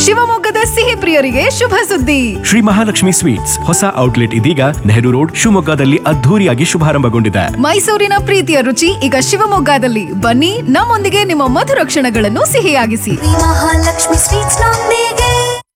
ಶಿವಮೊಗ್ಗದ ಸಿಹಿ ಪ್ರಿಯರಿಗೆ ಶುಭ ಸುದ್ದಿ ಶ್ರೀ ಮಹಾಲಕ್ಷ್ಮಿ ಸ್ವೀಟ್ಸ್ ಹೊಸ ಔಟ್ಲೆಟ್ ಇದೀಗ ನೆಹರು ರೋಡ್ ಶಿವಮೊಗ್ಗದಲ್ಲಿ ಅದ್ಧೂರಿಯಾಗಿ ಶುಭಾರಂಭಗೊಂಡಿದೆ ಮೈಸೂರಿನ ಪ್ರೀತಿಯ ರುಚಿ ಈಗ ಶಿವಮೊಗ್ಗದಲ್ಲಿ ಬನ್ನಿ ನಮ್ಮೊಂದಿಗೆ ನಿಮ್ಮ ಮಧುರ ಕ್ಷಣಗಳನ್ನು ಸಿಹಿಯಾಗಿಸಿ ಮಹಾಲಕ್ಷ್ಮಿ ಸ್ವೀಟ್ಸ್ ನೊಂದಿಗೆ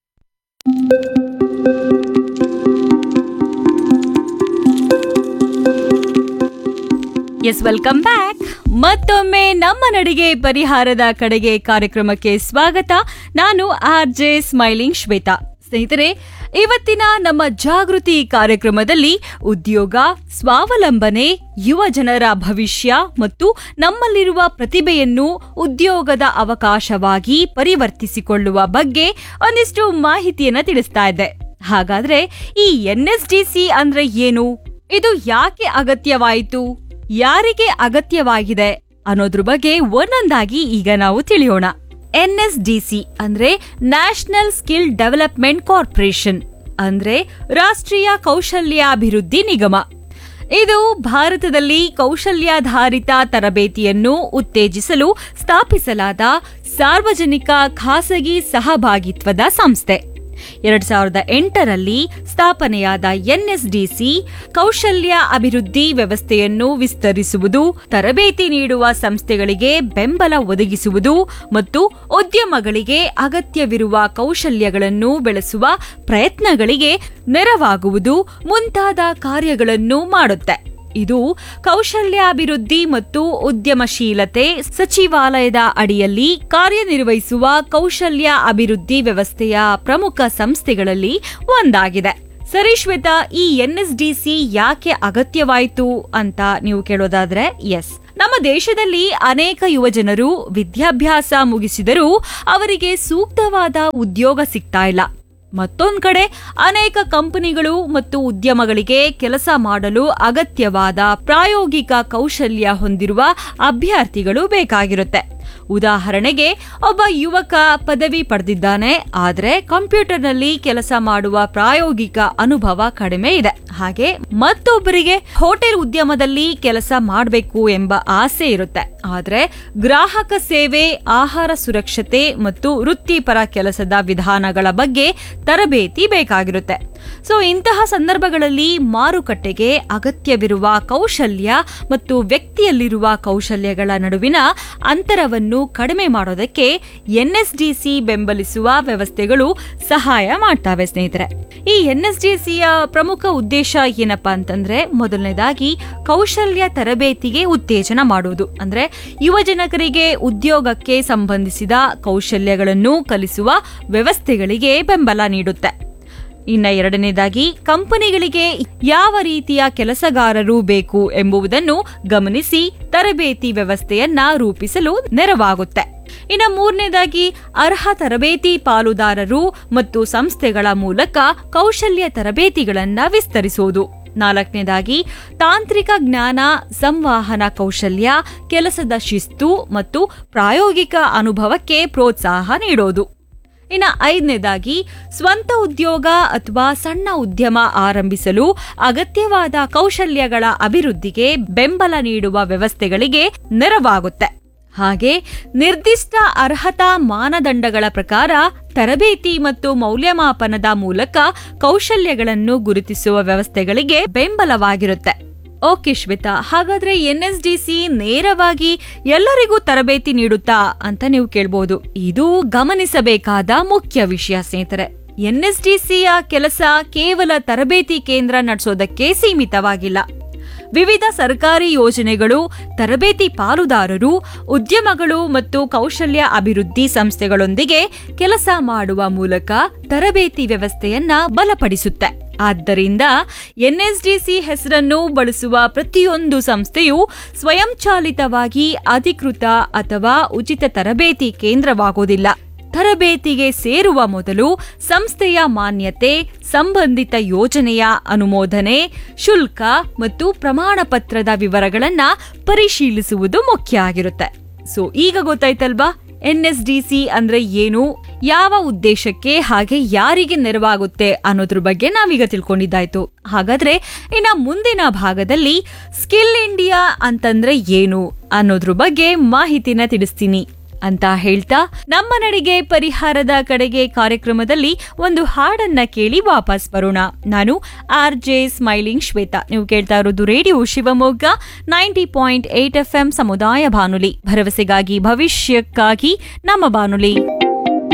ಎಸ್ ವೆಲ್ಕಮ್ ಬ್ಯಾಕ್ ಮತ್ತೊಮ್ಮೆ ನಮ್ಮ ನಡಿಗೆ ಪರಿಹಾರದ ಕಡೆಗೆ ಕಾರ್ಯಕ್ರಮಕ್ಕೆ ಸ್ವಾಗತ ನಾನು ಆರ್ ಜೆ ಸ್ಮೈಲಿಂಗ್ ಶ್ವೇತಾ ಸ್ನೇಹಿತರೆ ಇವತ್ತಿನ ನಮ್ಮ ಜಾಗೃತಿ ಕಾರ್ಯಕ್ರಮದಲ್ಲಿ ಉದ್ಯೋಗ ಸ್ವಾವಲಂಬನೆ ಯುವ ಜನರ ಭವಿಷ್ಯ ಮತ್ತು ನಮ್ಮಲ್ಲಿರುವ ಪ್ರತಿಭೆಯನ್ನು ಉದ್ಯೋಗದ ಅವಕಾಶವಾಗಿ ಪರಿವರ್ತಿಸಿಕೊಳ್ಳುವ ಬಗ್ಗೆ ಒಂದಿಷ್ಟು ಮಾಹಿತಿಯನ್ನ ತಿಳಿಸ್ತಾ ಇದ್ದೆ ಹಾಗಾದ್ರೆ ಈ ಎನ್ಎಸ್ಡಿಸಿ ಅಂದ್ರೆ ಏನು ಇದು ಯಾಕೆ ಅಗತ್ಯವಾಯಿತು ಯಾರಿಗೆ ಅಗತ್ಯವಾಗಿದೆ ಅನ್ನೋದ್ರ ಬಗ್ಗೆ ಒಂದೊಂದಾಗಿ ಈಗ ನಾವು ತಿಳಿಯೋಣ ಎನ್ಎಸ್ಡಿಸಿ ಅಂದ್ರೆ ನ್ಯಾಷನಲ್ ಸ್ಕಿಲ್ ಡೆವಲಪ್ಮೆಂಟ್ ಕಾರ್ಪೊರೇಷನ್ ಅಂದ್ರೆ ರಾಷ್ಟ್ರೀಯ ಕೌಶಲ್ಯಾಭಿವೃದ್ಧಿ ನಿಗಮ ಇದು ಭಾರತದಲ್ಲಿ ಕೌಶಲ್ಯಾಧಾರಿತ ತರಬೇತಿಯನ್ನು ಉತ್ತೇಜಿಸಲು ಸ್ಥಾಪಿಸಲಾದ ಸಾರ್ವಜನಿಕ ಖಾಸಗಿ ಸಹಭಾಗಿತ್ವದ ಸಂಸ್ಥೆ ಎರಡ್ ಸಾವಿರದ ಎಂಟರಲ್ಲಿ ಸ್ಥಾಪನೆಯಾದ ಎನ್ಎಸ್ಡಿಸಿ ಕೌಶಲ್ಯ ಅಭಿವೃದ್ಧಿ ವ್ಯವಸ್ಥೆಯನ್ನು ವಿಸ್ತರಿಸುವುದು ತರಬೇತಿ ನೀಡುವ ಸಂಸ್ಥೆಗಳಿಗೆ ಬೆಂಬಲ ಒದಗಿಸುವುದು ಮತ್ತು ಉದ್ಯಮಗಳಿಗೆ ಅಗತ್ಯವಿರುವ ಕೌಶಲ್ಯಗಳನ್ನು ಬೆಳೆಸುವ ಪ್ರಯತ್ನಗಳಿಗೆ ನೆರವಾಗುವುದು ಮುಂತಾದ ಕಾರ್ಯಗಳನ್ನು ಮಾಡುತ್ತೆ ಇದು ಕೌಶಲ್ಯಾಭಿವೃದ್ಧಿ ಮತ್ತು ಉದ್ಯಮಶೀಲತೆ ಸಚಿವಾಲಯದ ಅಡಿಯಲ್ಲಿ ಕಾರ್ಯನಿರ್ವಹಿಸುವ ಕೌಶಲ್ಯ ಅಭಿವೃದ್ಧಿ ವ್ಯವಸ್ಥೆಯ ಪ್ರಮುಖ ಸಂಸ್ಥೆಗಳಲ್ಲಿ ಒಂದಾಗಿದೆ ಸರಿ ಶ್ವೇತಾ ಈ ಎನ್ಎಸ್ಡಿಸಿ ಯಾಕೆ ಅಗತ್ಯವಾಯಿತು ಅಂತ ನೀವು ಕೇಳೋದಾದ್ರೆ ಎಸ್ ನಮ್ಮ ದೇಶದಲ್ಲಿ ಅನೇಕ ಯುವಜನರು ವಿದ್ಯಾಭ್ಯಾಸ ಮುಗಿಸಿದರೂ ಅವರಿಗೆ ಸೂಕ್ತವಾದ ಉದ್ಯೋಗ ಸಿಗ್ತಾ ಇಲ್ಲ ಮತ್ತೊಂದ್ ಕಡೆ ಅನೇಕ ಕಂಪನಿಗಳು ಮತ್ತು ಉದ್ಯಮಗಳಿಗೆ ಕೆಲಸ ಮಾಡಲು ಅಗತ್ಯವಾದ ಪ್ರಾಯೋಗಿಕ ಕೌಶಲ್ಯ ಹೊಂದಿರುವ ಅಭ್ಯರ್ಥಿಗಳು ಬೇಕಾಗಿರುತ್ತೆ ಉದಾಹರಣೆಗೆ ಒಬ್ಬ ಯುವಕ ಪದವಿ ಪಡೆದಿದ್ದಾನೆ ಆದ್ರೆ ಕಂಪ್ಯೂಟರ್ನಲ್ಲಿ ಕೆಲಸ ಮಾಡುವ ಪ್ರಾಯೋಗಿಕ ಅನುಭವ ಕಡಿಮೆ ಇದೆ ಹಾಗೆ ಮತ್ತೊಬ್ಬರಿಗೆ ಹೋಟೆಲ್ ಉದ್ಯಮದಲ್ಲಿ ಕೆಲಸ ಮಾಡಬೇಕು ಎಂಬ ಆಸೆ ಇರುತ್ತೆ ಆದ್ರೆ ಗ್ರಾಹಕ ಸೇವೆ ಆಹಾರ ಸುರಕ್ಷತೆ ಮತ್ತು ವೃತ್ತಿಪರ ಕೆಲಸದ ವಿಧಾನಗಳ ಬಗ್ಗೆ ತರಬೇತಿ ಬೇಕಾಗಿರುತ್ತೆ ಸೊ ಇಂತಹ ಸಂದರ್ಭಗಳಲ್ಲಿ ಮಾರುಕಟ್ಟೆಗೆ ಅಗತ್ಯವಿರುವ ಕೌಶಲ್ಯ ಮತ್ತು ವ್ಯಕ್ತಿಯಲ್ಲಿರುವ ಕೌಶಲ್ಯಗಳ ನಡುವಿನ ಅಂತರವನ್ನು ಕಡಿಮೆ ಮಾಡೋದಕ್ಕೆ ಎನ್ಎಸ್ಡಿಸಿ ಬೆಂಬಲಿಸುವ ವ್ಯವಸ್ಥೆಗಳು ಸಹಾಯ ಮಾಡ್ತವೆ ಸ್ನೇಹಿತರೆ ಈ ಎನ್ಎಸ್ಡಿಸಿಯ ಪ್ರಮುಖ ಉದ್ದೇಶ ಏನಪ್ಪಾ ಅಂತಂದ್ರೆ ಮೊದಲನೇದಾಗಿ ಕೌಶಲ್ಯ ತರಬೇತಿಗೆ ಉತ್ತೇಜನ ಮಾಡುವುದು ಅಂದ್ರೆ ಯುವಜನಕರಿಗೆ ಉದ್ಯೋಗಕ್ಕೆ ಸಂಬಂಧಿಸಿದ ಕೌಶಲ್ಯಗಳನ್ನು ಕಲಿಸುವ ವ್ಯವಸ್ಥೆಗಳಿಗೆ ಬೆಂಬಲ ನೀಡುತ್ತೆ ಇನ್ನ ಎರಡನೇದಾಗಿ ಕಂಪನಿಗಳಿಗೆ ಯಾವ ರೀತಿಯ ಕೆಲಸಗಾರರು ಬೇಕು ಎಂಬುದನ್ನು ಗಮನಿಸಿ ತರಬೇತಿ ವ್ಯವಸ್ಥೆಯನ್ನ ರೂಪಿಸಲು ನೆರವಾಗುತ್ತೆ ಇನ್ನು ಮೂರನೇದಾಗಿ ಅರ್ಹ ತರಬೇತಿ ಪಾಲುದಾರರು ಮತ್ತು ಸಂಸ್ಥೆಗಳ ಮೂಲಕ ಕೌಶಲ್ಯ ತರಬೇತಿಗಳನ್ನ ವಿಸ್ತರಿಸುವುದು ನಾಲ್ಕನೇದಾಗಿ ತಾಂತ್ರಿಕ ಜ್ಞಾನ ಸಂವಹನ ಕೌಶಲ್ಯ ಕೆಲಸದ ಶಿಸ್ತು ಮತ್ತು ಪ್ರಾಯೋಗಿಕ ಅನುಭವಕ್ಕೆ ಪ್ರೋತ್ಸಾಹ ನೀಡೋದು ಇನ್ನು ಐದನೇದಾಗಿ ಸ್ವಂತ ಉದ್ಯೋಗ ಅಥವಾ ಸಣ್ಣ ಉದ್ಯಮ ಆರಂಭಿಸಲು ಅಗತ್ಯವಾದ ಕೌಶಲ್ಯಗಳ ಅಭಿವೃದ್ಧಿಗೆ ಬೆಂಬಲ ನೀಡುವ ವ್ಯವಸ್ಥೆಗಳಿಗೆ ನೆರವಾಗುತ್ತೆ ಹಾಗೆ ನಿರ್ದಿಷ್ಟ ಅರ್ಹತಾ ಮಾನದಂಡಗಳ ಪ್ರಕಾರ ತರಬೇತಿ ಮತ್ತು ಮೌಲ್ಯಮಾಪನದ ಮೂಲಕ ಕೌಶಲ್ಯಗಳನ್ನು ಗುರುತಿಸುವ ವ್ಯವಸ್ಥೆಗಳಿಗೆ ಬೆಂಬಲವಾಗಿರುತ್ತೆ ಓಕೆ ಶ್ವೇತಾ ಹಾಗಾದ್ರೆ ಎನ್ಎಸ್ಡಿಸಿ ನೇರವಾಗಿ ಎಲ್ಲರಿಗೂ ತರಬೇತಿ ನೀಡುತ್ತಾ ಅಂತ ನೀವು ಕೇಳ್ಬೋದು ಇದು ಗಮನಿಸಬೇಕಾದ ಮುಖ್ಯ ವಿಷಯ ಸ್ನೇಹಿತರೆ ಎನ್ಎಸ್ಡಿಸಿಯ ಕೆಲಸ ಕೇವಲ ತರಬೇತಿ ಕೇಂದ್ರ ನಡೆಸೋದಕ್ಕೆ ಸೀಮಿತವಾಗಿಲ್ಲ ವಿವಿಧ ಸರ್ಕಾರಿ ಯೋಜನೆಗಳು ತರಬೇತಿ ಪಾಲುದಾರರು ಉದ್ಯಮಗಳು ಮತ್ತು ಕೌಶಲ್ಯ ಅಭಿವೃದ್ಧಿ ಸಂಸ್ಥೆಗಳೊಂದಿಗೆ ಕೆಲಸ ಮಾಡುವ ಮೂಲಕ ತರಬೇತಿ ವ್ಯವಸ್ಥೆಯನ್ನ ಬಲಪಡಿಸುತ್ತೆ ಆದ್ದರಿಂದ ಎನ್ಎಸ್ಡಿಸಿ ಹೆಸರನ್ನು ಬಳಸುವ ಪ್ರತಿಯೊಂದು ಸಂಸ್ಥೆಯು ಸ್ವಯಂಚಾಲಿತವಾಗಿ ಅಧಿಕೃತ ಅಥವಾ ಉಚಿತ ತರಬೇತಿ ಕೇಂದ್ರವಾಗುವುದಿಲ್ಲ ತರಬೇತಿಗೆ ಸೇರುವ ಮೊದಲು ಸಂಸ್ಥೆಯ ಮಾನ್ಯತೆ ಸಂಬಂಧಿತ ಯೋಜನೆಯ ಅನುಮೋದನೆ ಶುಲ್ಕ ಮತ್ತು ಪ್ರಮಾಣ ಪತ್ರದ ವಿವರಗಳನ್ನ ಪರಿಶೀಲಿಸುವುದು ಮುಖ್ಯ ಆಗಿರುತ್ತೆ ಸೊ ಈಗ ಗೊತ್ತಾಯ್ತಲ್ವಾ ಎನ್ಎಸ್ಡಿಸಿ ಅಂದ್ರೆ ಏನು ಯಾವ ಉದ್ದೇಶಕ್ಕೆ ಹಾಗೆ ಯಾರಿಗೆ ನೆರವಾಗುತ್ತೆ ಅನ್ನೋದ್ರ ಬಗ್ಗೆ ನಾವೀಗ ತಿಳ್ಕೊಂಡಿದ್ದಾಯ್ತು ಹಾಗಾದ್ರೆ ಇನ್ನ ಮುಂದಿನ ಭಾಗದಲ್ಲಿ ಸ್ಕಿಲ್ ಇಂಡಿಯಾ ಅಂತಂದ್ರೆ ಏನು ಅನ್ನೋದ್ರ ಬಗ್ಗೆ ಮಾಹಿತಿನ ತಿಳಿಸ್ತೀನಿ ಅಂತ ಹೇಳ್ತಾ ನಮ್ಮ ನಡಿಗೆ ಪರಿಹಾರದ ಕಡೆಗೆ ಕಾರ್ಯಕ್ರಮದಲ್ಲಿ ಒಂದು ಹಾಡನ್ನ ಕೇಳಿ ವಾಪಸ್ ಬರೋಣ ನಾನು ಆರ್ ಜೆ ಸ್ಮೈಲಿಂಗ್ ಶ್ವೇತಾ ನೀವು ಕೇಳ್ತಾ ಇರೋದು radio Shivamogga ninety point eight F M ಸಮುದಾಯ ಬಾನುಲಿ ಭರವಸೆಗಾಗಿ ಭವಿಷ್ಯಕ್ಕಾಗಿ ನಮ್ಮ ಬಾನುಲಿ